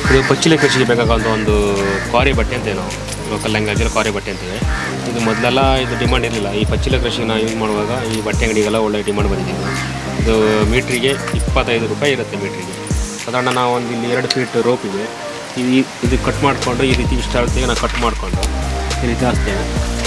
ಇದು ಪಚ್ಚಿಲೆ ಕೃಷಿಗೆ ಬೇಕಾಗುವಂಥ ಒಂದು ಕ್ವಾರಿ ಬಟ್ಟೆ ಅಂತ ನಾವು ಲೋಕಲ್ ಲ್ಯಾಂಗ್ವೇಜಲ್ಲಿ ಕ್ವಾರಿ ಬಟ್ಟೆ ಅಂತೀವಿ ಇದು ಮೊದಲೆಲ್ಲ ಇದು ಡಿಮಾಂಡ್ ಇರಲಿಲ್ಲ ಈ ಪಚ್ಚಿಲೆ ಕೃಷಿಗೆ ನಾವು ಯೂಸ್ ಮಾಡುವಾಗ ಈ ಬಟ್ಟೆ ಅಂಗಡಿಗೆಲ್ಲ ಒಳ್ಳೆ ಡಿಮಾಂಡ್ ಬಂದಿದೆ ಇದು. ಇದು ಮೀಟ್ರಿಗೆ ಇಪ್ಪತ್ತೈದು ರೂಪಾಯಿ ಇರುತ್ತೆ ಮೀಟ್ರಿಗೆ ಸಾಧಾರಣ ನಾವು ಒಂದು ಇಲ್ಲಿ ಎರಡು ಫೀಟ್ ರೋಪ್ ಇದೆ ಈ ಇದು ಕಟ್ ಮಾಡಿಕೊಂಡು ಈ ರೀತಿ ಇಷ್ಟ ಆಗುತ್ತೆ ನಾವು ಕಟ್ ಮಾಡಿಕೊಂಡು ಈ ರೀತಿ ಹಾಕ್ತೇವೆ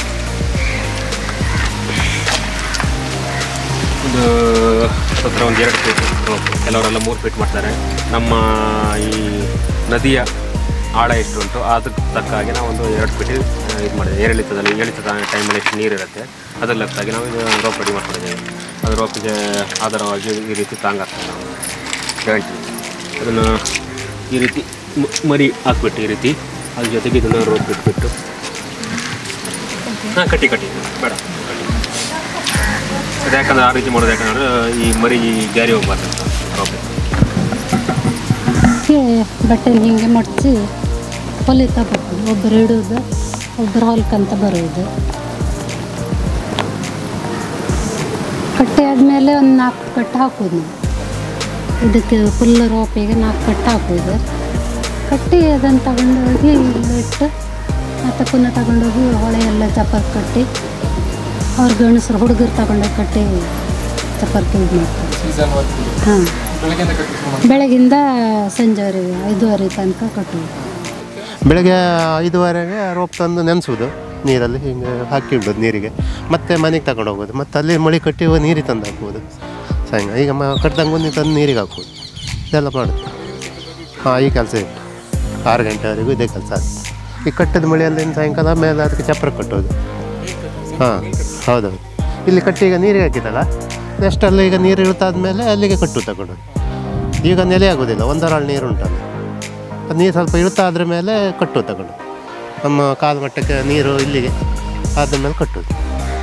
ಒಂದು ಹತ್ರ ಒಂದು ಎರಡು ಫೀಟ್ ರೋಪ್ ಕೆಲವರೆಲ್ಲ ಮೂರು ಫೀಟ್ ಮಾಡ್ತಾರೆ ನಮ್ಮ ಈ ನದಿಯ ಆಳ ಎಷ್ಟು ಉಂಟು ಅದಕ್ಕೆ ತಕ್ಕ ಹಾಗೆ ನಾವು ಒಂದು ಎರಡು ಫೀಟ್ ಇದು ಮಾಡಿದ್ದೇವೆ ಏರಿಳಿತದಲ್ಲಿ ಏಳಿತದ ಟೈಮಲ್ಲಿ ಎಷ್ಟು ನೀರಿರುತ್ತೆ ಅದರ ಲೆಕ್ಕಾಗಿ ನಾವು ಇದು ರೋಪ್ ರೆಡಿ ಮಾಡ್ಕೊಂಡಿದ್ದೇವೆ ಅದು ರೋಪಿಗೆ ಆಧಾರವಾಗಿ ಈ ರೀತಿ ತಾಂಗ್ ಹಾಕ್ತೇವೆ ನಾವು ಜಾಯಿಂಟ್ ಅದನ್ನು ಈ ರೀತಿ ಮ- ಮರಿ ಹಾಕ್ಬಿಟ್ಟು ಈ ರೀತಿ ಅದ್ರ ಜೊತೆಗೆ ಇದನ್ನು ರೋಪ್ ಬಿಟ್ಬಿಟ್ಟು ಹಾಂ ಕಟ್ಟಿ ಕಟ್ಟಿ ಬೇಡ ಕಟ್ಟಿ ಅದು ಯಾಕಂದ್ರೆ ಆ ರೀತಿ ಮಾಡೋದು ಯಾಕಂದ್ರೆ ಈ ಮರಿ ಜಾರಿ ಹೋಗ್ಬಾರ್ದು ಅಂತ ರೋಪ್ ಬಟ್ಟೆನ ಹಿಂಗೆ ಮಡಚಿ ಹೊಲಿತಾ ಬರ್ತೀವಿ ಒಬ್ಬರು ಇಡೋದು ಒಬ್ಬರು ಹೊಲ್ಕಂತ ಬರೋದು ಕಟ್ಟೆ ಆದಮೇಲೆ ಒಂದು ನಾಲ್ಕು ಕಟ್ಟು ಹಾಕೋದು ನಾವು ಇದಕ್ಕೆ ಫುಲ್ ರೋಪಿಗೆ ನಾಲ್ಕು ಕಟ್ಟು ಹಾಕೋದು ಕಟ್ಟಿ ಅದನ್ನು ತಗೊಂಡೋಗಿ ಇಟ್ಟು ಮತ್ತು ಪುನಃ ತಗೊಂಡೋಗಿ ಹೊಳೆ ಎಲ್ಲ ಚಪ್ಪರ್ ಕಟ್ಟಿ ಅವ್ರ ಗಣಸರು ಹುಡುಗರು ತಗೊಂಡೋಗಿ ಕಟ್ಟಿ ಚಪ್ಪರ್ಗೆ ಇದು ಮಾಡ್ತಾರೆ ಹಾಂ ಬೆಳಗಿಂದ ಸಂಜೆವರೆಗೆ ಐದೂವರೆ ತನಕ ಕಟ್ಟುವುದು ಬೆಳಗ್ಗೆ ಐದುವರೆಗೆ ರೋಪ್ ತಂದು ನೆನೆಸೋದು ನೀರಲ್ಲಿ ಹಿಂಗೆ ಹಾಕಿ ಬಿಡೋದು ನೀರಿಗೆ ಮತ್ತೆ ಮನೆಗೆ ತಗೊಂಡು ಹೋಗೋದು ಮತ್ತು ಅಲ್ಲಿ ಮಳಿ ಕಟ್ಟಿ ನೀರಿಗೆ ತಂದು ಹಾಕ್ಬೋದು ಸಾಯಂಕಾಲ ಈಗ ಮ ಕಟ್ದಂಗೆ ಒಂದು ತಂದು ನೀರಿಗೆ ಹಾಕ್ಬೋದು ಇದೆಲ್ಲ ಮಾಡೋದು ಹಾಂ ಈ ಕೆಲಸ ಇತ್ತು ಆರು ಗಂಟೆವರೆಗೂ ಇದೇ ಕೆಲಸ ಈ ಕಟ್ಟದ ಮಳೆಯಲ್ಲಿ ಸಾಯಂಕಾಲ ಮೇಲೆ ಅದಕ್ಕೆ ಚಪ್ರ ಕಟ್ಟೋದು ಹಾಂ ಹೌದೌದು ಇಲ್ಲಿ ಕಟ್ಟಿ ಈಗ ನೀರಿಗೆ ಹಾಕಿದಲ್ಲ ನೆಕ್ಸ್ಟ್ ಅಲ್ಲಿ ಈಗ ನೀರು ಇಳ್ತಾದ್ಮೇಲೆ ಅಲ್ಲಿಗೆ ಕಟ್ಟು ತಗೊಂಡೋದು ಈಗ ನೆಲೆ ಆಗೋದಿಲ್ಲ ಒಂದರಾಳು ನೀರು ಉಂಟಲ್ಲ ಅದು ನೀರು ಸ್ವಲ್ಪ ಇಳ್ತಾ ಆದ್ರ ಮೇಲೆ ಕಟ್ಟು ತಗೊಂಡು ನಮ್ಮ ಕಾಲು ಮಟ್ಟಕ್ಕೆ ನೀರು ಇಲ್ಲಿಗೆ ಆದ ಮೇಲೆ ಕಟ್ಟೋದು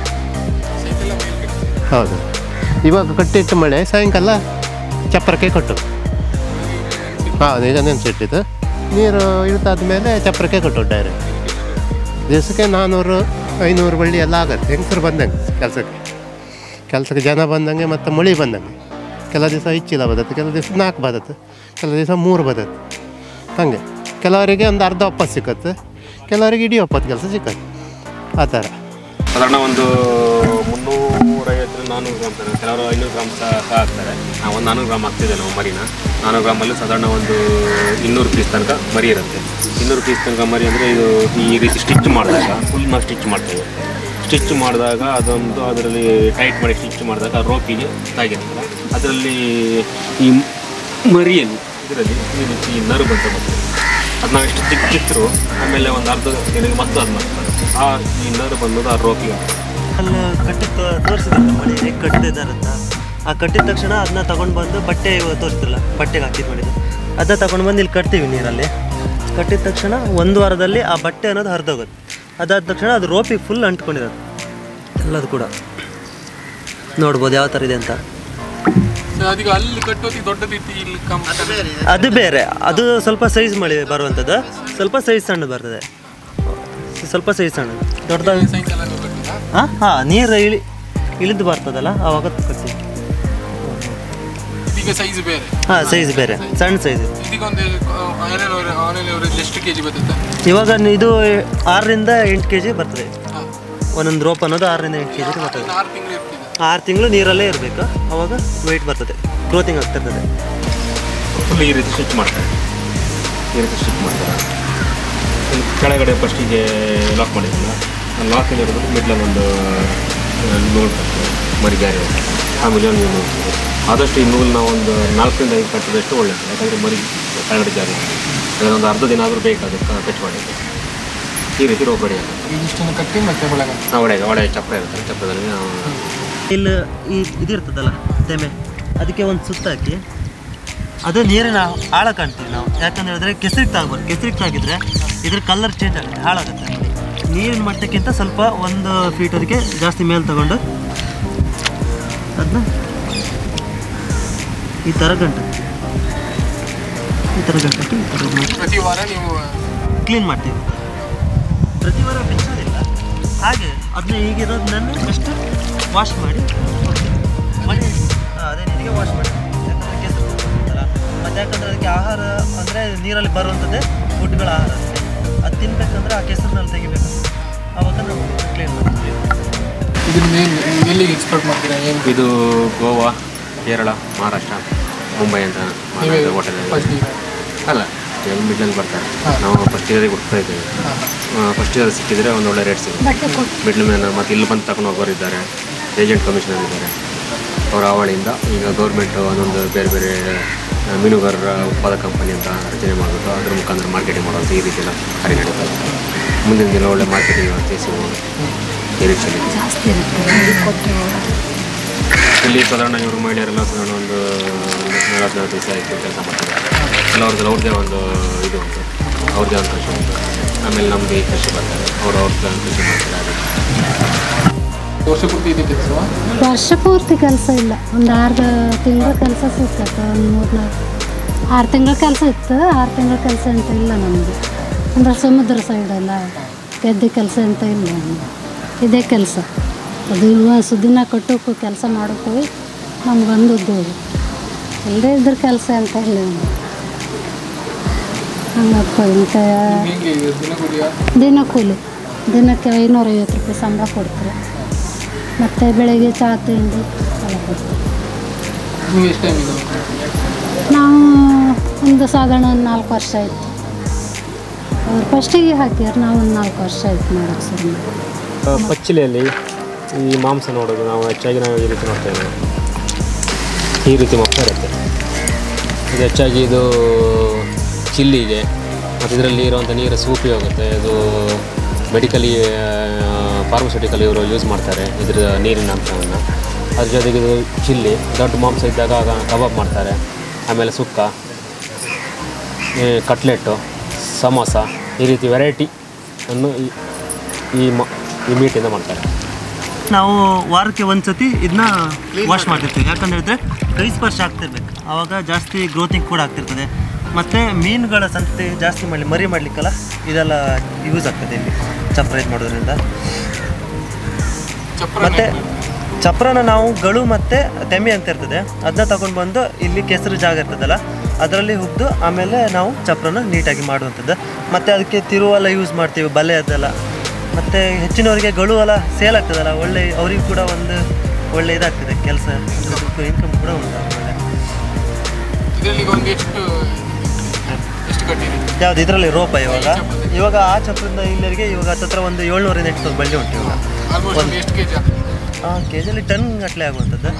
ಹೌದು ಇವಾಗ ಕಟ್ಟಿಟ್ಟು ಮಳೆ ಸಾಯಂಕಾಲ ಚಪ್ಪರಕ್ಕೆ ಕಟ್ಟೋದು ಹೌದು ಈಗ ನೆನೆಸಿಟ್ಟಿದ್ದು ನೀರು ಇಳ್ತಾದ ಮೇಲೆ ಚಪ್ಪರಕ್ಕೆ ಕಟ್ಟೋದು ಡೈರೆಕ್ಟ್ ದಿವಸಕ್ಕೆ ನಾನ್ನೂರು ಐನೂರು ಬಳ್ಳಿ ಎಲ್ಲ ಆಗತ್ತೆ ಹೆಂಗಸರು ಬಂದಂಗೆ ಕೆಲಸಕ್ಕೆ ಕೆಲಸಕ್ಕೆ ಜನ ಬಂದಂಗೆ ಮತ್ತು ಮಳೆ ಬಂದಂಗೆ ಕೆಲವು ದಿವಸ ಇಚ್ಚಿಲ್ಲ ಬದತ್ತೆ ಕೆಲವು ದಿವಸ ನಾಲ್ಕು ಬದತ್ತೆ ಕೆಲವು ದಿವಸ ಮೂರು ಬದತ್ತೆ ಹಾಗೆ ಕೆಲವರಿಗೆ ಒಂದು ಅರ್ಧ ಒಪ್ಪತ್ತು ಸಿಕ್ಕತ್ತೆ ಕೆಲವರಿಗೆ ಇಡೀ ಒಪ್ಪತ್ತು ಕೆಲಸ ಸಿಕ್ಕತ್ತೆ ಆ ಥರ ಸಾಧಾರಣ ಒಂದು ಮುನ್ನೂರೈವತ್ತು ನಾನ್ನೂರು ಗ್ರಾಮ್ ತನಕ ಕೆಲವರು ಐನೂರು ಗ್ರಾಮ್ ಸಹ ಸಹ ಹಾಕ್ತಾರೆ ನಾವು ಒಂದು ನಾನ್ನೂರು ಗ್ರಾಮ್ ಹಾಕ್ತಿದ್ದೆ ನಾವು ಮರಿನ ನಾನ್ನೂರು ಗ್ರಾಮಲ್ಲಿ ಸಾಧಾರಣ ಒಂದು ಇನ್ನೂರು ಪೀಸ್ ತನಕ ಮರಿ ಇರುತ್ತೆ ಇನ್ನೂರು ಪೀಸ್ ತನಕ ಮರಿ ಅಂದರೆ ಇದು ಈ ರೀತಿ ಸ್ಟಿಚ್ ಮಾಡಿದಾಗ ಫುಲ್ ನಾವು ಸ್ಟಿಚ್ ಮಾಡ್ತೇವೆ ಸ್ಟಿಚ್ ಮಾಡಿದಾಗ ಅದೊಂದು ಅದರಲ್ಲಿ ಟೈಟ್ ಮಾಡಿ ಸ್ಟಿಚ್ ಮಾಡಿದಾಗ ರೋಪಿಗೆ ತಾಗಿರುತ್ತಲ್ಲ ಅದರಲ್ಲಿ ಈ ಮರಿಯಲ್ಲಿ ಇದರಲ್ಲಿ ಈ ರೀತಿ ನರು ಬಂತ ಬರ್ತದೆ ಅದು ನಾವು ಎಷ್ಟು ಚಿಕ್ಕಿದ್ರು ಆಮೇಲೆ ಒಂದು ಅರ್ಧ ದಿನಕ್ಕೆ ಮತ್ತೆ ಅದು ಮಾಡ್ತಾರೆ ಆ ಈ ನರು ಬಂದದ್ದು ಆ ರೋಪಿಗೆ ಅಲ್ಲಿ ಕಟ್ಟಿ ತೋರಿಸಿದ್ರಲ್ಲ ಮಳೆ ಹೇಗೆ ಕಟ್ಟಿದ್ದಾರೆ ಅಂತ ಆ ಕಟ್ಟಿದ ತಕ್ಷಣ ಅದನ್ನ ತಗೊಂಡು ಬಂದು ಬಟ್ಟೆ ತೋರಿಸಿದ್ರಲ್ಲ ಬಟ್ಟೆಗೆ ಹಾಕಿದ್ ಮಾಡಿದ್ದು ಅದನ್ನ ತಗೊಂಡು ಬಂದು ಇಲ್ಲಿ ಕಟ್ತೀವಿ ನೀರಲ್ಲಿ ಕಟ್ಟಿದ ತಕ್ಷಣ ಒಂದು ವಾರದಲ್ಲಿ ಆ ಬಟ್ಟೆ ಅನ್ನೋದು ಹರಿದೋಗುತ್ತೆ ಅದಾದ ತಕ್ಷಣ ಅದು ರೋಪಿಗೆ ಫುಲ್ ಅಂಟ್ಕೊಂಡಿರೋದು ಎಲ್ಲದು ಕೂಡ ನೋಡ್ಬೋದು ಯಾವ ಥರ ಇದೆ ಅಂತ ಅದೀಗ ಅಲ್ಲಿ ಕಟ್ಟೋದಿಗೆ ದೊಡ್ಡದಿತ್ತು ಇಲ್ಲಿ ಕಮ್ ಅದು ಬೇರೆ ಅದು ಸ್ವಲ್ಪ ಸೈಜ್ ಮಳೆ ಬರುವಂಥದ್ದು ಸ್ವಲ್ಪ ಸೈಜ್ ಸಣ್ಣದು ಬರ್ತದೆ ಸ್ವಲ್ಪ ಸೈಜ್ ಸಣ್ಣದು ದೊಡ್ಡದಾಗಿ ಸಾಯಂಕಾಲ ಕಟ್ಟುದಾ ಹಾಂ ಹಾಂ ನೀರು ಇಳಿ ಇಳಿದು ಬರ್ತದಲ್ಲ ಆವಾಗ ಕಟ್ತೀವಿ ಇದೀಗ ಸೈಜ್ ಬೇರೆ ಹಾಂ ಸೈಜ್ ಬೇರೆ ಸಣ್ಣ ಸೈಜ್ ಇದೀಗ ಒಂದು ಆನೆಲ್ ಆನೆಲ್ ಅವರೇಜ್ ಎಷ್ಟು ಕೆ ಜಿ ಬರ್ತದೆ ಇವಾಗ ನ- ಇದು ಆರರಿಂದ ಎಂಟು ಕೆ ಜಿ ಬರ್ತದೆ ಹಾಂ ಒಂದೊಂದು ರೋಪ್ ಅನ್ನೋದು ಆರರಿಂದ ಎಂಟು ಕೆ ಜಿ ಬರ್ತದೆ ಆರು ತಿಂಗಳು ಇರ್ತದೆ ಆರು ತಿಂಗಳು ನೀರಲ್ಲೇ ಇರಬೇಕು ಅವಾಗ ವೆಯ್ಟ್ ಬರ್ತದೆ ಗ್ರೋತಿಂಗ್ ಆಗ್ತಿರ್ತದೆ ಫುಲ್ ಈ ರೀತಿ ಸ್ಟಿಚ್ ಮಾಡ್ತಾರೆ ಈ ರೀತಿ ಸ್ಟಿಚ್ ಮಾಡ್ತಾರೆ ಇಲ್ಲಿ ಕೆಳಗಡೆ ಫಸ್ಟಿಗೆ ಲಾಕ್ ಮಾಡಿದ್ರಲ್ಲ ಲಾಕ್ ಇರೋದು ಮಿಡ್ಲಲ್ಲಿ ಒಂದು ನೂಲು ಬರ್ತದೆ ಮರಿ ಬ್ಯಾರೆ ಆಮೇಲೆ ಒಂದು ನೂಲು ಬರ್ತದೆ. ಆದಷ್ಟು ಈ ನೂಲು ನಾವು ಒಂದು ನಾಲ್ಕರಿಂದ ಐದು ಕಟ್ಟಿದಷ್ಟು ಒಳ್ಳೆಯದು ಯಾಕಂದರೆ ಮರಿ ಕೆಳಗಡೆ ಜಾರಿ ಆಗ್ತದೆ. ಒಂದು ಅರ್ಧ ದಿನ ಆದರೂ ಬೇಕು ಅದಕ್ಕೆ ಕಟ್ ಮಾಡಿದ್ದು ಈ ರೀತಿ ರೋಗ ರೆಡಿ ಆಗುತ್ತೆ ಇದಿಷ್ಟನ್ನು ಕಟ್ಟಿ ಮತ್ತೆ ಒಳಗೆ ನಾವು ಒಡೆ ಒಡೆ ಚಪ್ಪರ ಇರುತ್ತೆ ಚಪ್ಪರದಲ್ಲಿ ನಾವು ಇಲ್ಲಿ ಈ ಇದಿರ್ತದಲ್ಲ ತೆಮೆ ಅದಕ್ಕೆ ಒಂದು ಸುತ್ತ ಹಾಕಿ ಅದು ನೀರಿನ ಆಳ ಕಾಣ್ತೀವಿ ನಾವು ಯಾಕಂದ್ರೆ ಹೇಳಿದ್ರೆ ಕೆಸರಿಗೆ ತಾಗ್ಬಾರ್ದು ಕೆಸರಿಗೆ ತಾಗಿದ್ರೆ ಇದ್ರ ಕಲರ್ ಚೇಂಜ್ ಆಗುತ್ತೆ ಹಾಳಾಗುತ್ತೆ ನೀರಿನ ಮಟ್ಟಕ್ಕಿಂತ ಸ್ವಲ್ಪ ಒಂದು ಫೀಟ್ ಅದಕ್ಕೆ ಜಾಸ್ತಿ ಮೇಲೆ ತಗೊಂಡು ಅದನ್ನ ಈ ಥರ ಗಂಟು ಈ ಥರ ಗಂಟು ಈ ಥರ ಮಾಡಿ ಪ್ರತಿ ವಾರ ನೀವು ಕ್ಲೀನ್ ಮಾಡ್ತೀವಿ ಪ್ರತಿ ವಾರ ಬಿಚ್ಚೋದಿಲ್ಲ ಹಾಗೆ ಅದನ್ನ ಈಗಿರೋದನ್ನ ಅಷ್ಟು ವಾಶ್ ಮಾಡಿ ಕೊಡ್ತೀವಿ. ಮನೆ ಹಾ, ಅದೇ ನೀರಿಗೆ ವಾಶ್ ಮಾಡಿ ಯಾಕಂದ್ರೆ ಕೆಸರು ಬರುತ್ತಲ್ಲ, ಮತ್ತೆ ಯಾಕಂದ್ರೆ ಅದಕ್ಕೆ ಆಹಾರ ಅಂದರೆ ನೀರಲ್ಲಿ ಬರುವಂಥದ್ದೇ ಫುಡ್ಗಳ ಆಹಾರ ಅದಕ್ಕೆ ಅದು ತಿನ್ಬೇಕಂದ್ರೆ ಆ ಕೆಸರಿನಲ್ಲಿ ತೆಗಿಬೇಕು ಅವಾಗ ನಾವು ಕ್ಲೀನ್ ಮಾಡ್ತೀವಿ ಇದನ್ನ ಏನು ಎಲ್ಲಿಗೆ ಎಕ್ಸ್ಪೋರ್ಟ್ ಮಾಡ್ತೀರಾ ಏನು ಇದು ಗೋವಾ ಕೇರಳ ಮಹಾರಾಷ್ಟ್ರ ಮುಂಬೈ ಅಂತ ನೀವೇ ಹೋಟೆಲ್ ಫಸ್ಟ್ ಅಲ್ಲ ಮಿಡ್ಲಲ್ಲಿ ಬರ್ತಾರೆ ಹಾ. ನಾವು ಫಸ್ಟ್ ಇಯರಿಗೆ ಕೊಡ್ತಾ ಇದ್ದೇವೆ ಫಸ್ಟ್ ಇಯರ್ ಸಿಕ್ಕಿದ್ರೆ ಒಂದು ಒಳ್ಳೆ ರೇಟ್ ಸಿಗುತ್ತೆ ಬಟ್ಟೆ ಕೊಟ್ಟು ಮಿಡ್ಲ್ ಮ್ಯಾನ್ ಮತ್ತು ಇಲ್ಲಿ ಬಂದು ತಗೊಂಡು ಹೋಗೋರು ಇದ್ದಾರೆ ಏಜೆಂಟ್ ಕಮಿಷನರ್ ಇದ್ದಾರೆ ಅವರ ಹಾವಳಿಯಿಂದ ಈಗ ಗೌರ್ಮೆಂಟು ಒಂದೊಂದು ಬೇರೆ ಬೇರೆ ಆ, ಮೀನುಗಾರರ ಉತ್ಪಾದಕ ಕಂಪನಿ ಅಂತ ರಚನೆ ಮಾಡಿಬಿಟ್ಟು ಅದ್ರ ಮುಖಾಂತರ ಮಾರ್ಕೆಟಿಂಗ್ ಮಾಡೋದು ಈ ರೀತಿ ಎಲ್ಲ ಕಾರ್ಯ ನಡೀತದೆ ಮುಂದಿನ ದಿನ ಒಳ್ಳೆ ಮಾರ್ಕೆಟಿಂಗ್ ವ್ಯವಸ್ಥೆ ಸಿಗುವ ನಿರೀಕ್ಷೆ ಜಾಸ್ತಿ ಇರುತ್ತೆ ಕೊಟ್ಟು ಇಲ್ಲಿ ಸಾಧಾರಣ ಇವರು ಮಹಿಳೆಯರೆಲ್ಲ ಸಾಧಾರಣ ಒಂದು ನಲವತ್ತು ದಿವಸ ಆಯಿತು ಕೆಲಸ ಮಾಡ್ತಾರೆ ಕೆಲವ್ರದ್ದು ಅವ್ರದ್ದೇ ಒಂದು ಇದು ಉಂಟು ಅವ್ರದ್ದೇ ಒಂದು ಕೃಷಿ ಉಂಟು ಆಮೇಲೆ ನಮ್ಮದು ಈ ಕೃಷಿ ಬರ್ತಾರೆ ಅವ್ರು ಅವ್ರದ್ದು ಕೃಷಿ ಮಾಡ್ತಾರೆ ಹಾಗೆ ವರ್ಷ ಪೂರ್ತಿ ಇದೆ ಕೆಲಸವಾ ವರ್ಷ ಪೂರ್ತಿ ಕೆಲಸ ಇಲ್ಲ ಒಂದು ಆರು ತಿಂಗಳ ಕೆಲಸ ಸಿಕ್ಕತ್ತೆ ಒಂದು ಮೂರು ನಾಲ್ಕು ಆರು ತಿಂಗಳ ಕೆಲಸ ಇತ್ತು ಆರು ತಿಂಗಳ ಕೆಲಸ ಅಂತ ಇಲ್ಲ ನಮಗೆ ಅಂದ್ರೆ ಸಮುದ್ರ ಸೈಡಲ್ಲ ಗೆದ್ದೆ ಕೆಲಸ ಅಂತ ಇಲ್ಲ ನಮ್ಗೆ ಇದೇ ಕೆಲಸ ಅದು ಸುದಿನ ಕಟ್ಟೋಕ್ಕೂ ಕೆಲಸ ಮಾಡೋಕೆ ಹೋಗಿ ನಮ್ಗೆ ಬಂದು ಉದ್ಯೋಗ ಇಲ್ಲದೇ ಇದ್ರ ಕೆಲಸ ಅಂತ ಇಲ್ಲ ನಮ್ಗೆ ಹಂಗಪ್ಪ ಇನ್ಕ ಹೆಂಗೆ ಇದು ದಿನಗೂಲಿಯ ದಿನ ಕೂಲಿ ದಿನಕ್ಕೆ ಐನೂರೈವತ್ತು ರೂಪಾಯಿ ಸಂಬಳ ಕೊಡ್ತಾರೆ ಮತ್ತು ಬೆಳಗ್ಗೆ ಚಹಾ ತಿಂಡಿ ಎಲ್ಲ ಕೊಡ್ತಾರೆ ನೀವು ಎಷ್ಟು ಟೈಮ್ ಇದೆ ನಾವು ಒಂದು ಸಾಧಾರಣ ಒಂದು ನಾಲ್ಕು ವರ್ಷ ಆಯಿತು ಅವ್ರು ಫಸ್ಟಿಗೆ ಹಾಕ್ಯಾರ ನಾವು ಒಂದು ನಾಲ್ಕು ವರ್ಷ ಆಯ್ತು ಮಾಡೋಕ್ಕೆ ಶುರು ಮಾಡಿ ಪಚ್ಚಿಲೆಯಲ್ಲಿ ಈ ಮಾಂಸ ನೋಡೋದು ನಾವು ಹೆಚ್ಚಾಗಿ ನಾವು ಈ ರೀತಿ ನೋಡ್ತಾ ಇದ್ದೇವೆ ಈ ರೀತಿ ಮಾಂಸ ಇರುತ್ತೆ ಇದು ಹೆಚ್ಚಾಗಿ ಇದು ಚಿಲ್ಲಿಗೆ ಮತ್ತು ಇದರಲ್ಲಿ ಇರುವಂಥ ನೀರು ಸೂಪಿ ಹೋಗುತ್ತೆ ಇದು ಮೆಡಿಕಲಿ ಫಾರ್ಮಸ್ಯೂಟಿಕಲ್ ಇವರು ಯೂಸ್ ಮಾಡ್ತಾರೆ ಇದ್ರ ನೀರಿನ ಅಂಶವನ್ನು ಅದ್ರ ಜೊತೆಗೆ ಇದು ಚಿಲ್ಲಿ ದೊಡ್ಡ ಮಾಂಸ ಇದ್ದಾಗ ಆಗ ಕಬಾಬ್ ಮಾಡ್ತಾರೆ ಆಮೇಲೆ ಸುಕ್ಕ ಈ ಕಟ್ಲೆಟ್ಟು ಸಮೋಸ ಈ ರೀತಿ ವೆರೈಟಿ ಅನ್ನು ಈ- ಈ ಮ ಈ ಮೀಟಿಂದ ಮಾಡ್ತಾರೆ ನಾವು ವಾರಕ್ಕೆ ಒಂದು ಸತಿ ಇದನ್ನ ವಾಶ್ ಮಾಡ್ತಿರ್ತೀವಿ ಯಾಕಂತ ಹೇಳಿದ್ರೆ ಕೈ ಸ್ಪರ್ಶ ಆಗ್ತಿರ್ಬೇಕು ಆವಾಗ ಜಾಸ್ತಿ ಗ್ರೋತಿಂಗ್ ಕೂಡ ಆಗ್ತಿರ್ತದೆ ಮತ್ತು ಮೀನುಗಳ ಸಂತತಿ ಜಾಸ್ತಿ ಮಾಡಲಿ ಮರಿ ಮಾಡಲಿಕ್ಕಲ್ಲ ಇದೆಲ್ಲ ಯೂಸ್ ಆಗ್ತದೆ ಇಲ್ಲಿ ಚಪ್ರ ಇದು ಮಾಡೋದ್ರಿಂದ ಚಪ್ರ ಮತ್ತೆ ಚಪ್ರನ ನಾವು ಗಳು ಮತ್ತು ತೆಮಿ ಅಂತ ಇರ್ತದೆ ಅದನ್ನ ತಗೊಂಡು ಬಂದು ಇಲ್ಲಿ ಕೆಸರು ಜಾಗ ಇರ್ತದಲ್ಲ ಅದರಲ್ಲಿ ಹುಗ್ದು ಆಮೇಲೆ ನಾವು ಚಪ್ರನ ನೀಟಾಗಿ ಮಾಡುವಂಥದ್ದು ಮತ್ತು ಅದಕ್ಕೆ ತಿರುವೆಲ್ಲ ಯೂಸ್ ಮಾಡ್ತೀವಿ ಬಲೆ ಅದೆಲ್ಲ ಮತ್ತು ಹೆಚ್ಚಿನವರಿಗೆ ಗಳು ಎಲ್ಲ ಸೇಲ್ ಆಗ್ತದಲ್ಲ ಒಳ್ಳೆ ಅವರಿಗೂ ಕೂಡ ಒಂದು ಒಳ್ಳೆ ಇದಾಗ್ತದೆ ಕೆಲಸ ಇನ್ಕಮ್ ಕೂಡ ಉಂಟು ಒಳ್ಳೆ ಇದರಲ್ಲಿ ಈಗ ಒಂದು ಎಷ್ಟು ಎಷ್ಟು ಕಟ್ಟಿದೆ ಯಾವ್ದು ಇದರಲ್ಲಿ ರೋಪ ಇವಾಗ ಇವಾಗ ಆ ಚಪ್ರದಿಂದ ಇಲ್ಲಿವರೆಗೆ ಇವಾಗ ಹತ್ತತ್ರ ಒಂದು ಏಳ್ನೂರಿಂದ ಎಂಟು ಬಳ್ಳಿ ಉಂಟು ಇವಾಗ ಆಲ್ಮೋಸ್ಟ್ ಒಂದು ಎಷ್ಟು ಕೆ ಜಿ ಆಗ್ತದೆ ಕೆ ಜಿಯಲ್ಲಿ ಟನ್ ಗಟ್ಟಲೆ ಆಗುವಂಥದ್ದು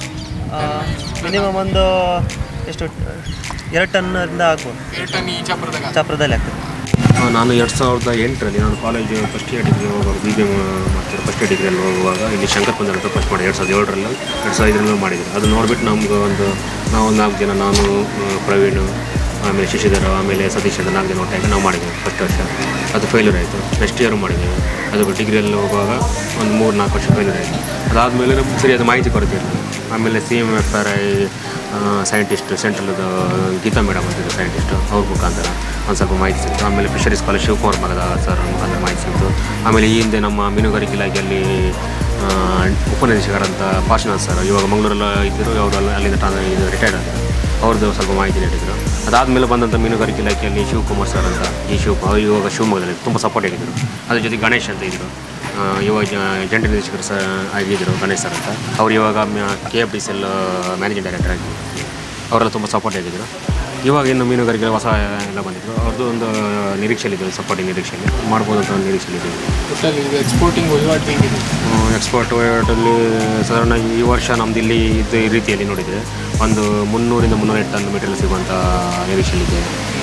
ಮಿನಿಮಮ್ ಒಂದು ಎಷ್ಟು ಎರಡು ಟನ್ನಿಂದ ಆಗ್ಬೋದು ಎರಡು ಟನ್ ಈ ಚಪ್ರದಾಗ ಚಪ್ರದಲ್ಲಿ ಆಗ್ತದೆ ಆ, ನಾನು ಎರಡು ಸಾವಿರದ ಎಂಟರಲ್ಲಿ ನಾನು ಕಾಲೇಜ್ ಫಸ್ಟ್ ಇಯರ್ ಡಿಗ್ರಿ ಹೋಗುವಾಗ ಬಿ ಬಿ ಎಮ್ ಮಾಡ್ತಿದ್ದೆ ಫಸ್ಟ್ ಇಯರ್ ಡಿಗ್ರಿಯಲ್ಲಿ ಹೋಗುವಾಗ ಇಲ್ಲಿ ಶಂಕರ್ ಪಂದ್ರ ಹತ್ರ ಫಸ್ಟ್ ಮಾಡಿ ಎರಡು ಸಾವಿರದ ಏಳರಲ್ಲಿ ಎರಡು ಸಾವಿರದ ಐದರಲ್ಲೂ ಮಾಡಿದ್ರು ಅದು ನೋಡಿಬಿಟ್ಟು ನಮ್ಗೆ ಒಂದು ನಾವು ಒಂದು ನಾಲ್ಕು ಜನ ನಾನು ಆ, ಪ್ರವೀಣ್ ಆಮೇಲೆ ಶಶಿಧರ ಆಮೇಲೆ ಸತೀಶ್ ಅಂತ ನಾಲ್ಕು ಜನ ಒಟ್ಟಾಗಿ ನಾವು ಮಾಡಿದ್ವಿ ಫಸ್ಟ್ ವರ್ಷ ಅದು ಫೇಲ್ಯೂರ್ ಆಯಿತು ನೆಕ್ಸ್ಟ್ ಇಯರ್ ಮಾಡಿದ್ದೇವೆ ಅದು ಡಿಗ್ರಿಯಲ್ಲಿ ಹೋಗುವಾಗ ಒಂದು ಮೂರು ನಾಲ್ಕು ವರ್ಷ ಫೇಲ್ಯೂರ್ ಆಯಿತು ಅದಾದಮೇಲೆ ನಮ್ಗೆ ಸರಿಯಾದ ಮಾಹಿತಿ ಕೊರತೆ ಇರಲಿಲ್ಲ ಆಮೇಲೆ C M F R I scientist ಸೆಂಟ್ರಲ್ದು ಗೀತಾ ಮೇಡಮ್ ಅಂತಿದ್ರು ಸೈಂಟಿಸ್ಟು ಅವ್ರ ಮುಖಾಂತರ ಒಂದು ಸ್ವಲ್ಪ ಮಾಹಿತಿ ಸಿಕ್ತು ಆಮೇಲೆ ಫಿಶರೀಸ್ ಕಾಲೇಜ್ ಶಿವಕುಮಾರ್ ಮಗದ ಸರ್ ಮುಖಾಂತರ ಮಾಹಿತಿ ಸಿಕ್ತು ಆಮೇಲೆ ಈ ಹಿಂದೆ ನಮ್ಮ ಮೀನುಗಾರಿಕೆ ಇಲಾಖೆಯಲ್ಲಿ ಆ, ಉಪನಿರ್ದೇಶಕರಂತ ಪಾರ್ಶ್ವನಾಥ್ ಸರ್ ಇವಾಗ ಮಂಗಳೂರೆಲ್ಲ ಇದ್ದರು ಅವರು ಅಲ್ಲಿಂದ ಟ್ರಾನ್ ಇದು ರಿಟೈರ್ಡ್ ಆದರು ಅವ್ರದ್ದು ಸ್ವಲ್ಪ ಮಾಹಿತಿ ನೀಡಿದರು ಅದಾದಮೇಲೆ ಬಂದಂಥ ಮೀನುಗಾರಿಕೆ ಇಲಾಖೆಯಲ್ಲಿ ಶಿವಕುಮಾರ್ ಸರ್ ಅಂತ ಈ ಶಿವ ಅವ್ರು ಇವಾಗ ಶಿವಮೊಗ್ಗದಲ್ಲಿ ತುಂಬ ಸಪೋರ್ಟ್ ಆಗಿದ್ದರು ಅದ್ರ ಜೊತೆ ಗಣೇಶ್ ಅಂತ ಇದ್ದರು ಆ, ಇವಾಗ ಜ- ಜಂಟಿ ನಿರ್ದೇಶಕರು ಸಹ ಆಗಿದ್ದರು ಗಣೇಶ್ ಸರ್ ಅಂತ ಅವ್ರು ಇವಾಗ K F D C L managing director ಆಗಿದ್ದರು ಅವರೆಲ್ಲ ತುಂಬ ಸಪೋರ್ಟ್ ಆಗಿದ್ದರು ಇವಾಗ ಇನ್ನು ಮೀನುಗಾರಿಕೆ ಹೊಸ ಎಲ್ಲ ಬಂದಿದ್ರು ಅವ್ರದ್ದು ಒಂದು ನಿರೀಕ್ಷೆಯಲ್ಲಿದೆ ಸಪೋರ್ಟಿಂಗ್ ನಿರೀಕ್ಷೆಯಲ್ಲಿ ಮಾಡ್ಬೋದು ಅಂತ ಒಂದು ನಿರೀಕ್ಷೆಯಲ್ಲಿದ್ದೀವಿ ಒಟ್ಟಲ್ಲಿ ಇದು ಎಕ್ಸ್ಪೋರ್ಟಿಂಗ್ ವಹಿವಾಟು ಹೆಂಗಿದೆ ಎಕ್ಸ್ಪೋರ್ಟ್ ವಹಿವಾಟಲ್ಲಿ ಸಾಧಾರಣ ಈ ವರ್ಷ ನಮ್ದು ಇಲ್ಲಿ ಇದು ಈ ರೀತಿಯಲ್ಲಿ ನೋಡಿದರೆ ಒಂದು ಮುನ್ನೂರಿಂದ ಮುನ್ನೂರೈವತ್ತು ಟನ್ ಮೆಟೀರಿಯಲ್ ಸಿಗುವಂಥ ನಿರೀಕ್ಷೆಯಲ್ಲಿದೆ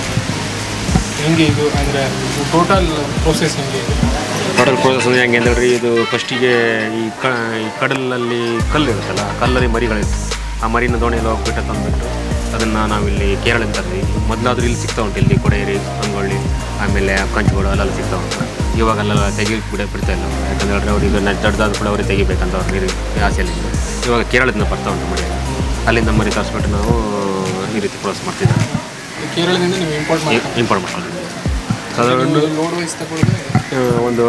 ಹೆಂಗೆ ಇದು ಅಂದರೆ ಟೋಟಲ್ ಪ್ರೋಸೆಸ್ ಹೆಂಗೆ ಇದೆ ಟೋಟಲ್ ಪ್ರೋಸೆಸ್ ಅಂದರೆ ಹೆಂಗೆ ಅಂದರೆ ಇದು ಫಸ್ಟಿಗೆ ಈ ಕ ಈ ಕಡಲಲ್ಲಿ ಕಲ್ಲು ಇರುತ್ತಲ್ಲ ಆ ಕಲ್ಲಲ್ಲಿ ಮರಿಗಳಿತ್ತು ಆ ಮರಿನ ದೋಣಿಯಲ್ಲಿ ಹೋಗ್ಬಿಟ್ಟು ತಂದುಬಿಟ್ಟು ಅದನ್ನು ನಾವಿಲ್ಲಿ ಕೇರಳದಿಂದ ತಂದ್ವಿ ಮೊದಲಾದ್ರೂ ಇಲ್ಲಿ ಸಿಗ್ತಾ ಉಂಟು ಇಲ್ಲಿ ಕೊಡೇರಿ ಅಂಗೊಳ್ಳಿ ಆಮೇಲೆ ಕಂಚುಗಳು ಅಲ್ಲೆಲ್ಲ ಸಿಗ್ತಾ ಉಂಟು ಇವಾಗ ಅಲ್ಲೆಲ್ಲ ತೆಗಿಲಿಕ್ಕೆ ಕೂಡ ಬಿಡ್ತಾ ಇಲ್ಲ ಅವ್ರು. ಯಾಕಂದ್ರೆ ಹೇಳಿದ್ರೆ ಅವ್ರಿಗೆ ನ- ದೊಡ್ಡದಾದ ಕೂಡ ಅವ್ರಿಗೆ ತೆಗಿಬೇಕಂತ ಅವ್ರ ನೀರು ಆಸೆಯಲ್ಲಿ ಇವಾಗ ಕೇರಳದಿಂದ ಬರ್ತಾ ಉಂಟು ಮರಿಯೆಲ್ಲ ಅಲ್ಲಿಂದ ಮರಿ ತರಿಸ್ಬಿಟ್ಟು ನಾವು ಈ ರೀತಿ ಪ್ರೋಸೆಸ್ ಮಾಡ್ತಿದ್ದೇವೆ ಈ ಕೇರಳದಿಂದ ನೀವು ಇಂಪೋರ್ಟ್ ಮಾಡಿ ಇಂಪೋರ್ಟ್ ಮಾಡ್ಕೊಂಡಿದ್ದೀವಿ ಸಾಧಾರಣ ಲೋಡ್ ವೈಸ್ ತಗೊಳ್ಳೋದು ಆ, ಒಂದು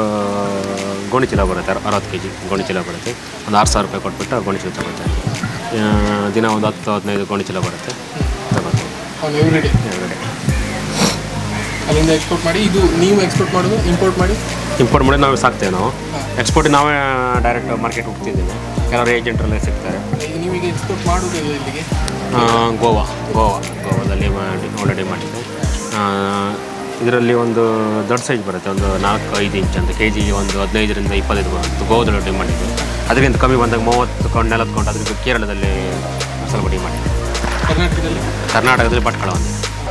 ಗೋಣಿ ಚೀಲ ಬರುತ್ತೆ ಅರ- ಅರವತ್ತು ಕೆ ಜಿ ಗೋಣಿ ಚೀಲ ಬರುತ್ತೆ ಒಂದು ಆರು ಸಾವಿರ ರೂಪಾಯಿ ಕೊಟ್ಬಿಟ್ಟು ಆ ಗೋಣಿ ಚೀಲ ತಗೊಳ್ತಾ ಇದ್ದೀವಿ ಆ, ದಿನ ಒಂದು ಹತ್ತು ಹದಿನೈದು ಗೋಣಿ ಚೀಲ ಬರುತ್ತೆ ತಗೊಳ್ತೀವಿ ಅವ್ನು ಎವ್ರಿ ಡೇ ಅಲ್ಲಿಂದ ಎಕ್ಸ್ಪೋರ್ಟ್ ಮಾಡಿ ಇದು ನೀವು ಎಕ್ಸ್ಪೋರ್ಟ್ ಮಾಡೋದು ಇಂಪೋರ್ಟ್ ಮಾಡಿ ಇಂಪೋರ್ಟ್ ಮಾಡಿ ನಾವು ಸಾಕ್ತೇವೆ ನಾವು ಎಕ್ಸ್ಪೋರ್ಟ್ ನಾವೇ ಡೈರೆಕ್ಟ್ ಮಾರ್ಕೆಟ್ ಹೋಗ್ತಿದ್ದೀವಿ ಕೆಲವರು ಏಜೆಂಟ್ರೆಲ್ಲ ಸಿಗ್ತಾರೆ ಈಗ ನೀವೀಗ ಎಕ್ಸ್ಪೋರ್ಟ್ ಮಾಡೋದು ಇಲ್ಲಿಗೆ ಆ, ಗೋವಾ ಗೋವಾ ಗೋವಾದಲ್ಲಿ ಮಾಡಿ ಆಲ್ರೆಡಿ ಮಾಡಿದ್ದೆ ಇದರಲ್ಲಿ ಒಂದು ದೊಡ್ಡ ಸೈಜ್ ಬರುತ್ತೆ ಒಂದು ನಾಲ್ಕು ಐದು ಇಂಚ್ ಅಂತ ಕೆ ಜಿಗೆ ಒಂದು ಹದಿನೈದರಿಂದ ಇಪ್ಪತ್ತೈದು ಬರುತ್ತೆ ಗೋವಾದಲ್ಲಿ ಡಿ ಮಾಡಿದ್ದು ಅದಕ್ಕಿಂತ ಕಮ್ಮಿ ಬಂದಾಗ ಮೂವತ್ತು ಕೊಂಡು ನಲವತ್ತು ಕೊಂಡು ಅದ್ರ ಕೇರಳದಲ್ಲಿ ಸ್ವಲ್ಪ ಡಿ ಮಾಡಿದ್ದೆ ಕರ್ನಾಟಕದಲ್ಲಿ ಕರ್ನಾಟಕದಲ್ಲಿ ಭಟ್ಕಳ ಒಂದು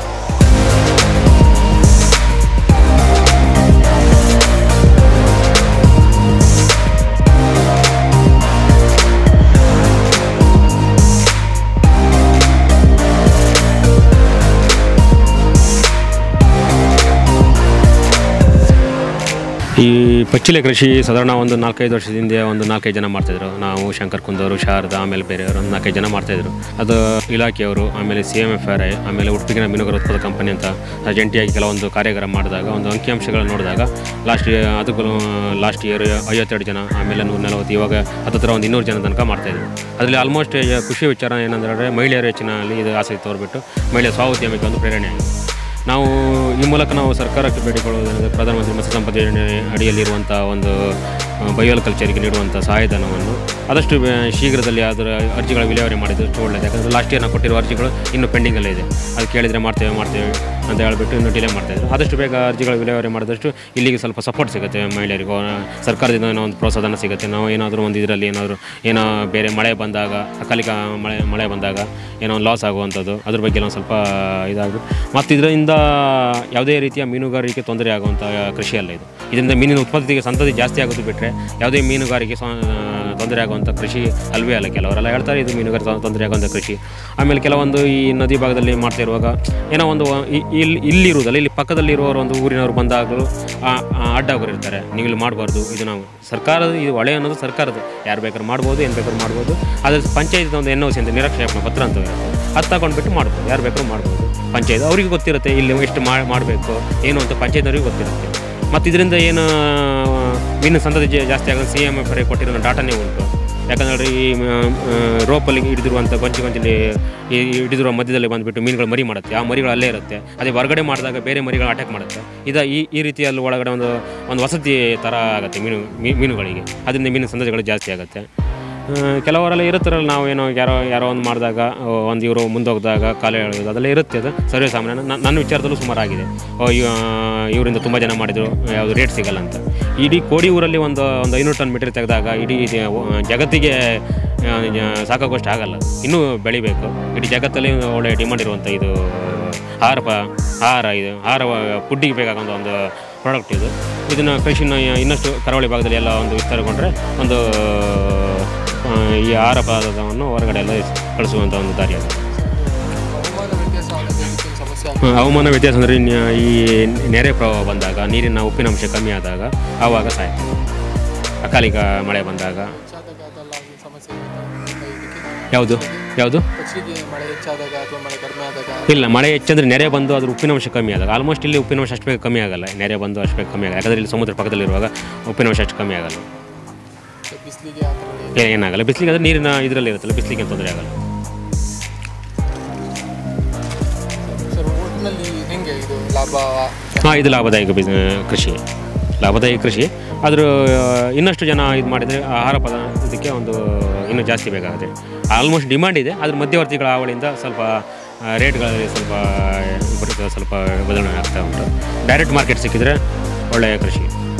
ಈ ಪಚ್ಚಿಲೆ ಕೃಷಿ ಸಾಧಾರಣ ಒಂದು ನಾಲ್ಕೈದು ವರ್ಷದ ಹಿಂದೆ ಒಂದು ನಾಲ್ಕೈದು ಜನ ಮಾಡ್ತಾಯಿದ್ರು ನಾವು ಶಂಕರ್ ಕುಂದವರು ಶಾರದಾ ಆಮೇಲೆ ಬೇರೆಯವರು ಒಂದು ನಾಲ್ಕೈದು ಜನ ಮಾಡ್ತಾಯಿದ್ರು ಅದು ಇಲಾಖೆಯವರು ಆಮೇಲೆ C M F R I ಆಮೇಲೆ ಉಡುಪಿಗಿನ ಮೀನುಗಾರ ಉತ್ಪಾದಕ ಕಂಪನಿ ಅಂತ ಜಂಟಿಯಾಗಿ ಕೆಲವೊಂದು ಕಾರ್ಯಕ್ರಮ ಮಾಡಿದಾಗ ಒಂದು ಅಂಕಿಅಂಶಗಳನ್ನು ನೋಡಿದಾಗ ಲಾಸ್ಟ್ ಅದಕ್ಕೂ ಲಾಸ್ಟ್ ಇಯರ್ ಐವತ್ತೆರಡು ಜನ ಆಮೇಲೆ ನೂರ ನಲವತ್ತು ಇವಾಗ ಹತ್ತಿರ ಒಂದು ಇನ್ನೂರು ಜನ ತನಕ ಮಾಡ್ತಾಯಿದ್ರು ಅದರಲ್ಲಿ ಆಲ್ಮೋಸ್ಟ್ ಖುಷಿ ವಿಚಾರ ಏನಂದರೆ ಮಹಿಳೆಯರ ಹೆಚ್ಚಿನಲ್ಲಿ ಇದು ಆಸಕ್ತಿ ತೋರ್ಬಿಟ್ಟು ಮಹಿಳೆಯ ಸ್ವಾವದ್ಯಮಕ್ಕೆ ಒಂದು ಪ್ರೇರಣೆ ಆಗಿದೆ ನಾವು ಈ ಮೂಲಕ ನಾವು ಸರ್ಕಾರಕ್ಕೆ ಬೇಡಿಕೊಳ್ಳುವುದೇನೆಂದರೆ ಪ್ರಧಾನಮಂತ್ರಿ ಮತ್ಸ್ಯ ಸಂಪದ ಯೋಜನೆ ಅಡಿಯಲ್ಲಿರುವಂಥ ಒಂದು ಬಯೋಲ್ ಕಲ್ಚರಿಗೆ ನೀಡುವಂಥ ಸಹಾಯಧನವನ್ನು ಆದಷ್ಟು ಬೇ- ಶೀಘ್ರದಲ್ಲಿ ಅದರ ಅರ್ಜಿಗಳ ವಿಲೇವಾರಿ ಮಾಡಿದಷ್ಟು ಒಳ್ಳೆಯದು ಯಾಕಂದರೆ ಲಾಸ್ಟ್ ಇಯರ್ ನಾವು ಕೊಟ್ಟಿರುವ ಅರ್ಜಿಗಳು ಇನ್ನೂ ಪೆಂಡಿಂಗಲ್ಲೇ ಇದೆ ಅದು ಕೇಳಿದರೆ ಮಾಡ್ತೇವೆ ಮಾಡ್ತೇವೆ ಅಂತ ಹೇಳ್ಬಿಟ್ಟು ಇನ್ನೂ ಡಿಲೇ ಮಾಡ್ತಾಯಿದ್ರು ಆದಷ್ಟು ಬೇಗ ಅರ್ಜಿಗಳ ವಿಲೇವಾರಿ ಮಾಡಿದಷ್ಟು ಇಲ್ಲಿಗೆ ಸ್ವಲ್ಪ ಸಪೋರ್ಟ್ ಸಿಗುತ್ತೆ ಮಹಿಳೆಯರಿಗೂ ಆ, ಸರ್ಕಾರದಿಂದ ಏನೋ ಒಂದು ಪ್ರೋತ್ಸಾಹನ ಸಿಗುತ್ತೆ ನಾವು ಏನಾದರೂ ಒಂದು ಇದರಲ್ಲಿ ಏನಾದರೂ ಏನೋ ಬೇರೆ ಮಳೆ ಬಂದಾಗ ಅಕಾಲಿಕ ಮಳೆ ಮಳೆ ಬಂದಾಗ ಏನೋ ಒಂದು ಲಾಸ್ ಆಗುವಂಥದ್ದು ಅದ್ರ ಬಗ್ಗೆ ಒಂದು ಸ್ವಲ್ಪ ಇದಾಗ್ಬಿಟ್ಟು ಮತ್ತು ಇದರಿಂದ ಯಾವುದೇ ರೀತಿಯ ಮೀನುಗಾರಿಕೆ ತೊಂದರೆ ಆಗುವಂಥ ಕೃಷಿ ಅಲ್ಲ ಇದು ಇದರಿಂದ ಮೀನಿನ ಉತ್ಪತ್ತಿಗೆ ಸಂತತಿ ಜಾಸ್ತಿ ಆಗೋದು ಬಿಟ್ಟರೆ ಯಾವುದೇ ಮೀನುಗಾರಿಕೆ ಸ್ವ- ತೊಂದರೆ ಆಗುವಂಥ ಕೃಷಿ ಅಲ್ವೇ ಅಲ್ಲ ಕೆಲವರೆಲ್ಲ ಹೇಳ್ತಾರೆ ಇದು ಮೀನುಗಾರಿಕೆ ತೊಂದರೆ ಆಗುವಂಥ ಕೃಷಿ ಆಮೇಲೆ ಕೆಲವೊಂದು ಈ ನದಿ ಭಾಗದಲ್ಲಿ ಮಾಡ್ತಾ ಇರುವಾಗ ಏನೋ ಒಂದು ಇ- ಇಲ್ಲಿ ಇಲ್ಲಿರುವುದಲ್ಲ ಇಲ್ಲಿ ಪಕ್ಕದಲ್ಲಿರುವವರು ಒಂದು ಊರಿನವರು ಬಂದಾಗಲೂ ಆ- ಆ ಅಡ್ಡಾಗೋರಿರ್ತಾರೆ ನೀವು ಇಲ್ಲಿ ಮಾಡಬಾರ್ದು ಇದು ನಾವು ಸರ್ಕಾರದ ಇದು ಹೊಳೆ ಅನ್ನೋದು ಸರ್ಕಾರದ ಯಾರು ಬೇಕಾದ್ರೂ ಮಾಡ್ಬೋದು ಏನು ಬೇಕಾದ್ರೂ ಮಾಡ್ಬೋದು ಅದ್ರ ಪಂಚಾಯತ್ ಒಂದು ಎನ್ ಒ ಸಿ ಅಂತ ನಿರಕ್ಷೇಪಣೆ ಪತ್ರ ಅಂತ ಇರುತ್ತೆ ಅದು ತಗೊಂಡ್ಬಿಟ್ಟು ಮಾಡ್ಬೋದು ಯಾರು ಬೇಕಾದ್ರೂ ಮಾಡ್ಬೋದು ಪಂಚಾಯತ್ ಅವ್ರಿಗೆ ಗೊತ್ತಿರುತ್ತೆ ಇಲ್ಲಿ ಎಷ್ಟು ಮಾಡಬೇಕು ಏನು ಅಂತ ಪಂಚಾಯತ್ನವ್ರಿಗೆ ಗೊತ್ತಿರುತ್ತೆ ಮತ್ತು ಇದರಿಂದ ಏನು ಮೀನು ಸಂತತಿ ಜಾ- ಜಾಸ್ತಿ ಆಗೋದು ಸಿ ಎಮ್ ಎಫ್ ಕೊಟ್ಟಿರೋ ಡಾಟಾನೇ ಉಂಟು ಯಾಕಂದರೆ ಈ ರೋಪಲ್ಲಿ ಹಿಡಿದಿರುವಂಥ ಗೊಂಚಿ ಗೊಂಚಲಿ ಈ ಹಿಡಿದಿರುವ ಮಧ್ಯದಲ್ಲಿ ಬಂದುಬಿಟ್ಟು ಮೀನುಗಳು ಮರಿ ಮಾಡುತ್ತೆ ಆ ಮರಿಗಳು ಅಲ್ಲೇ ಇರುತ್ತೆ ಅದೇ ಹೊರಗಡೆ ಮಾಡಿದಾಗ ಬೇರೆ ಮರಿಗಳು ಅಟ್ಯಾಕ್ ಮಾಡುತ್ತೆ ಇದು ಈ ಈ ರೀತಿಯಲ್ಲಿ ಒಳಗಡೆ ಒಂದು ಒಂದು ವಸತಿ ಥರ ಆಗುತ್ತೆ ಮೀನು ಮೀ- ಮೀನುಗಳಿಗೆ ಅದರಿಂದ ಮೀನಿನ ಸಂತತಿಗಳು ಜಾಸ್ತಿ ಆಗುತ್ತೆ ಆ, ಕೆಲವರೆಲ್ಲ ಇರುತ್ತಾರಲ್ಲ ನಾವು ಏನೋ ಯಾರೋ ಯಾರೋ ಒಂದು ಮಾಡಿದಾಗ ಒಂದು ಇವರು ಮುಂದೋಗಿದಾಗ ಕಾಲು ಎಳೆಯೋದು ಅದೆಲ್ಲ ಇರುತ್ತೆ ಅದು ಸರ್ವೇ ಸಾಮಾನ್ಯ ನ- ನನ್ನ ವಿಚಾರದಲ್ಲೂ ಸುಮಾರಾಗಿದೆ ಓ ಇವ ಇವರಿಂದ ತುಂಬ ಜನ ಮಾಡಿದರು ಯಾವುದು ರೇಟ್ ಸಿಗಲ್ಲ ಅಂತ ಇಡೀ ಕೋಡಿ ಊರಲ್ಲಿ ಒಂದು ಒಂದು ಐನೂರು ಟನ್ ಮೀಟರ್ ತೆಗೆದಾಗ ಇಡೀ ಇದು, ಆ, ಜಗತ್ತಿಗೆ ಆ, ಜ- ಸಾಕಾಗುವಷ್ಟು ಆಗಲ್ಲ ಇನ್ನೂ ಬೆಳಿಬೇಕು ಇಡೀ ಜಗತ್ತಲ್ಲಿ ಒಳ್ಳೆ ಡಿಮಾಂಡ್ ಇರುವಂಥ ಇದು ಆಹಾರ ಪ ಆಹಾರ ಇದು ಆಹಾರ ಫುಡ್ಡಿಗೆ ಬೇಕಾಗುವಂಥ ಒಂದು ಪ್ರಾಡಕ್ಟ್ ಇದು ಇದನ್ನು ಕೃಷಿನ ಇನ್ನಷ್ಟು ಕರಾವಳಿ ಭಾಗದಲ್ಲಿ ಎಲ್ಲ ಒಂದು ವಿಸ್ತಾರಗೊಂಡ್ರೆ ಒಂದು ಆ, ಈ ಆಹಾರ ಪದಾರ್ಥವನ್ನು ಹೊರಗಡೆ ಎಲ್ಲ ಕಳಿಸುವಂಥ ಒಂದು ದಾರಿ ಅದು ಹವಾಮಾನ ವ್ಯತ್ಯಾಸ ಆದಾಗ ಇದಕ್ಕೊಂದು ಸಮಸ್ಯೆ ಆಗುತ್ತೆ ಆ, ಹವಾಮಾನ ವ್ಯತ್ಯಾಸ ಅಂದರೆ ಈ ನೆರೆ ಪ್ರವಾಹ ಬಂದಾಗ ನೀರಿನ ಉಪ್ಪಿನಂಶ ಕಮ್ಮಿ ಆದಾಗ ಆವಾಗ ಸಾಯ್ತು ಅಕಾಲಿಕ ಮಳೆ ಬಂದಾಗ ಹೆಚ್ಚಾದಾಗ ಅದೆಲ್ಲ ಒಂದು ಸಮಸ್ಯೆ ಇರುತ್ತೆ ಇದಕ್ಕೆ ಯಾವುದು ಯಾವುದು ಫಸ್ಟಿಗೆ ಮಳೆ ಹೆಚ್ಚಾದಾಗ ಅಥವಾ ಮಳೆ ಕಡಿಮೆ ಆದಾಗ ಇಲ್ಲ ಮಳೆ ಹೆಚ್ಚಂದ್ರೆ ನೆರೆ ಬಂದು ಅದ್ರ ಉಪ್ಪಿನಂಶ ಕಮ್ಮಿ ಆದಾಗ ಆಲ್ಮೋಸ್ಟ್ ಇಲ್ಲಿ ಉಪ್ಪಿನಂಶ ಅಷ್ಟು ಬೇಗ ಕಮ್ಮಿ ಆಗಲ್ಲ ನೆರೆ ಬಂದು ಅಷ್ಟು ಬೇಗ ಕಮ್ಮಿ ಆಗಲ್ಲ ಯಾಕಂದರೆ ಇಲ್ಲಿ ಸಮುದ್ರ ಪಕ್ಕದಲ್ಲಿರುವಾಗ ಉಪ್ಪಿನಂಶ ಅಷ್ಟು ಕಮ್ಮಿ ಆಗಲ್ಲ ಬಿಸಿಲಿಗೆ ಆ ಥರ ಏ- ಏನಾಗಲ್ಲ ಬಿಸಿಲಿಗೆ ಅಂದರೆ ನೀರಿನ ಇದರಲ್ಲಿ ಇರುತ್ತಲ್ಲ ಬಿಸಿಲಿಗೆ ಏನು ತೊಂದರೆ ಆಗಲ್ಲ ಸರ್ ಒಟ್ಟಿನಲ್ಲಿ ಹೆಂಗೆ ಇದು ಲಾಭ ಹಾಂ ಇದು ಲಾಭದಾಯಕ ಬಿಸ್ ಕೃಷಿ ಲಾಭದಾಯಕ ಕೃಷಿ ಆದರೂ ಇನ್ನಷ್ಟು ಜನ ಇದು ಮಾಡಿದರೆ ಆಹಾರ ಪದ ಇದಕ್ಕೆ ಒಂದು ಇನ್ನೂ ಜಾಸ್ತಿ ಬೇಕಾಗುತ್ತೆ ಆಲ್ಮೋಸ್ಟ್ ಡಿಮಾಂಡ್ ಇದೆ ಅದ್ರ ಮಧ್ಯವರ್ತಿಗಳ ಹಾವಳಿಯಿಂದ ಸ್ವಲ್ಪ ರೇಟ್ಗಳಲ್ಲಿ ಸ್ವಲ್ಪ ಬರುತ್ತೆ ಸ್ವಲ್ಪ ಬದಲಾವಣೆ ಆಗ್ತಾ ಉಂಟು ಡೈರೆಕ್ಟ್ ಮಾರ್ಕೆಟ್ ಸಿಕ್ಕಿದ್ರೆ ಒಳ್ಳೆಯ ಕೃಷಿ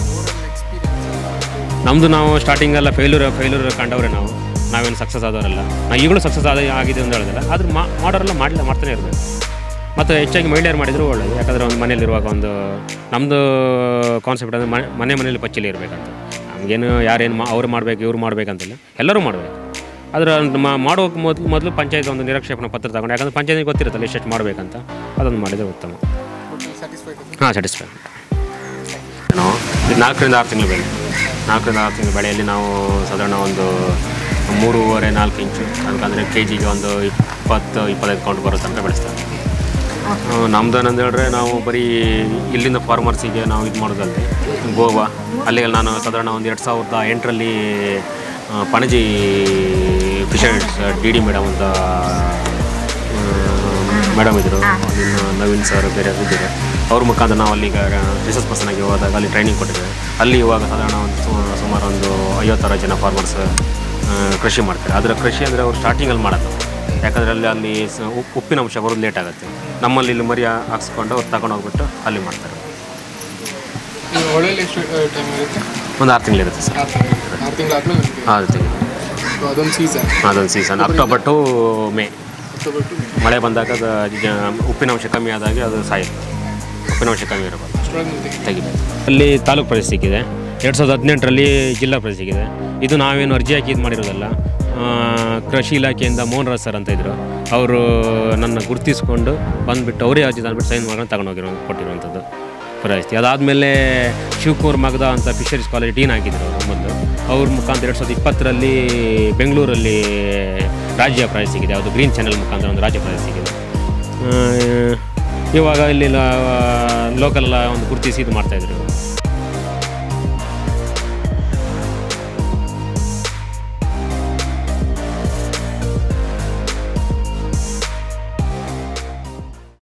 ನಮ್ಮದು ನಾವು ಸ್ಟಾರ್ಟಿಂಗೆಲ್ಲ ಫೇಲ್ಯೂರ್ ಫೇಲ್ಯೂರ್ ಕಂಡವ್ರೆ ನಾವು ನಾವೇನು ಸಕ್ಸಸ್ ಆದವರಲ್ಲ ನಾವು ಈಗಲೂ ಸಕ್ಸಸ್ ಆದ ಆಗಿದೆ ಅಂತ ಹೇಳಿದ್ರೆ ಆದ್ರೆ ಮಾ ಮಾಡೋರೆಲ್ಲ ಮಾಡಲಿಲ್ಲ ಮಾಡ್ತಾನೆ ಇರಬೇಕು ಮತ್ತು ಹೆಚ್ಚಾಗಿ ಮಹಿಳೆಯರು ಮಾಡಿದ್ರು ಒಳ್ಳೆಯದು ಯಾಕಂದರೆ ಒಂದು ಮನೇಲಿರುವಾಗ ಒಂದು ನಮ್ಮದು ಕಾನ್ಸೆಪ್ಟ್ ಅಂದರೆ ಮನೆ ಮನೆ ಮನೇಲಿ ಪಚ್ಚಿಲಿ ಇರಬೇಕಂತ ನಮಗೇನು ಯಾರೇನು ಮಾ ಅವ್ರು ಮಾಡಬೇಕು ಇವ್ರು ಮಾಡಬೇಕಂತಿಲ್ಲ ಎಲ್ಲರೂ ಮಾಡಬೇಕು ಅದರ ಮಾಡೋಕೆ ಮೊದಲು ಮೊದಲು ಪಂಚಾಯತ್ ಒಂದು ನಿರಕ್ಷೇಪಣೆ ಪತ್ರ ತಗೊಂಡು ಯಾಕಂದರೆ ಪಂಚಾಯತ್ಗೆ ಗೊತ್ತಿರುತ್ತಲ್ಲ ಎಷ್ಟೆಷ್ಟು ಮಾಡಬೇಕಂತ ಅದೊಂದು ಮಾಡಿದರೆ ಉತ್ತಮ ಸ್ಯಾಟಿಸ್ಫೈಡ್ ಹಾಂ ಸ್ಯಾಟಿಸ್ಫೈ ನಾವು ಇದು ನಾಲ್ಕರಿಂದ ಆರು ತಿಂಗಳು ಬೆಳೆ ನಾಲ್ಕರಿಂದ ಆರು ತಿಂಗಳು ಬೆಳೆಯಲ್ಲಿ ನಾವು ಸಾಧಾರಣ ಒಂದು ಮೂರುವರೆ ನಾಲ್ಕು ಇಂಚು ಅದಕ್ಕಂದರೆ ಕೆ ಜಿಗೆ ಒಂದು ಇಪ್ಪತ್ತು ಇಪ್ಪತ್ತೈದು ಕೌಂಟ್ ಬರೋ ತನಕ ಬೆಳೆಸ್ತಾರೆ ನಮ್ದು ಏನಂತ ಹೇಳಿದ್ರೆ ನಾವು ಬರೀ ಇಲ್ಲಿಂದ ಫಾರ್ಮರ್ಸಿಗೆ ನಾವು ಇದು ಮಾಡೋದಲ್ಲದೆ ಗೋವಾ ಅಲ್ಲಿಗೆ ನಾನು ಸಾಧಾರಣ ಒಂದು ಎರಡು ಸಾವಿರದ ಎಂಟರಲ್ಲಿ ಆ, Panaji fishers D D madam ಅಂತ ಆ, ಮೇಡಮ್ ಇದ್ದರು ಇನ್ನು ನವೀನ್ ಸರ್ ಬೇರೆ ಇದ್ದಾರೆ ಅವ್ರ ಮುಖಾಂತರ ನಾವು ಅಲ್ಲಿ ಈಗ ರಿಸರ್ಚ್ ಪರ್ಸನ್ ಆಗಿ ಹೋದಾಗ ಅಲ್ಲಿ ಟ್ರೈನಿಂಗ್ ಕೊಟ್ಟಿದ್ದೇವೆ ಅಲ್ಲಿ ಇವಾಗ ಸಾಧಾರಣ ಒಂದು ಸು- ಸುಮಾರು ಒಂದು ಐವತ್ತಾರು ಜನ ಫಾರ್ಮರ್ಸ್ ಕೃಷಿ ಮಾಡ್ತಾರೆ ಅದರ ಕೃಷಿ ಅಂದರೆ ಅವರು ಸ್ಟಾರ್ಟಿಂಗಲ್ಲಿ ಮಾಡೋದು ಯಾಕಂದರೆ ಅಲ್ಲಿ ಅಲ್ಲಿ ಸ- ಉಪ್- ಉಪ್ಪಿನ ಅಂಶ ಬರೋದು ಲೇಟ್ ಆಗುತ್ತೆ ನಮ್ಮಲ್ಲಿ ಇಲ್ಲಿ ಮರಿ ಹಾಕ್ಸ್ಕೊಂಡು ಅವ್ರು ತಗೊಂಡು ಹೋಗ್ಬಿಟ್ಟು ಅಲ್ಲಿ ಮಾಡ್ತಾರೆ ಈಗ ಹೊಳೆಯಲ್ಲಿ ಎಷ್ಟು ಟೈಮ್ ಇರುತ್ತೆ ಒಂದು ಆರು ತಿಂಗಳಿರುತ್ತೆ ಸರ್ ಆರು ತಿಂಗಳು ಆರು ತಿಂಗಳಾದ್ಮೇಲೆ ನಿಮಗೆ ಆರು ತಿಂಗಳು ಅದೊಂದು ಸೀಸನ್ ಅದೊಂದು season October to May October to ಮಳೆ ಬಂದಾಗ ಅದು ಜ- ಉಪ್ಪಿನಾಂಶ ಕಮ್ಮಿ ಆದಾಗೆ ಅದು ಸಾಯುತ್ತೆ ಉಪ್ಪಿನಾಂಶ ಕಮ್ಮಿ ಇರಬಾರ್ದು ಅಷ್ಟರೊಳಗೆ ತೆಗಿ ತೆಗಿಬೇಕು ಅಲ್ಲಿ ತಾಲೂಕು ಪ್ರದೇಶ ಸಿಕ್ಕಿದೆ ಎರಡು ಸಾವಿರದ ಹದಿನೆಂಟರಲ್ಲಿ ಜಿಲ್ಲಾ ಪ್ರದೇಶ ಸಿಕ್ಕಿದೆ ಇದು ನಾವೇನು ಅರ್ಜಿ ಹಾಕಿ ಇದು ಮಾಡಿರೋದಲ್ಲ ಆ, ಕೃಷಿ ಇಲಾಖೆಯಿಂದ ಮೋಹನ್ ರಾಜ್ ಸರ್ ಅಂತ ಇದ್ದರು ಅವರು ನನ್ನ ಗುರುತಿಸ್ಕೊಂಡು ಬಂದುಬಿಟ್ಟು ಅವರೇ ಅರ್ಜಿ ತಂದುಬಿಟ್ಟು ಸೈನ್ ಮಾಡ್ಕೊಂಡು ತಗೊಂಡೋಗಿರೋ ಕೊಟ್ಟಿರುವಂಥದ್ದು ಪರಿಸ್ಥಿತಿ ಅದಾದಮೇಲೆ ಶಿವಕುಮಾರ್ ಮಗದ ಅಂತ ಫಿಶರೀಸ್ ಕಾಲೇಜ್ ಡೀನ್ ಆಗಿದ್ದರು ಮೊದಲು ಅವ್ರ ಮುಖಾಂತರ ಎರಡು ಸಾವಿರದ ಇಪ್ಪತ್ತರಲ್ಲಿ ಬೆಂಗಳೂರಲ್ಲಿ ರಾಜ್ಯ ಪ್ರೈಸ್ ಸಿಗಿದೆ ಅದು ಗ್ರೀನ್ ಚಾನೆಲ್ ಮುಖಾಂತರ ಒಂದು ರಾಜ್ಯ ಪ್ರೈಸ್ ಸಿಗಿದೆ ಆ, ಇವಾಗ ಇಲ್ಲಿ ಲೋಕಲ್ ಒಂದು ಗುರುತಿಸಿ ಇದು ಮಾಡ್ತಾಯಿದ್ರು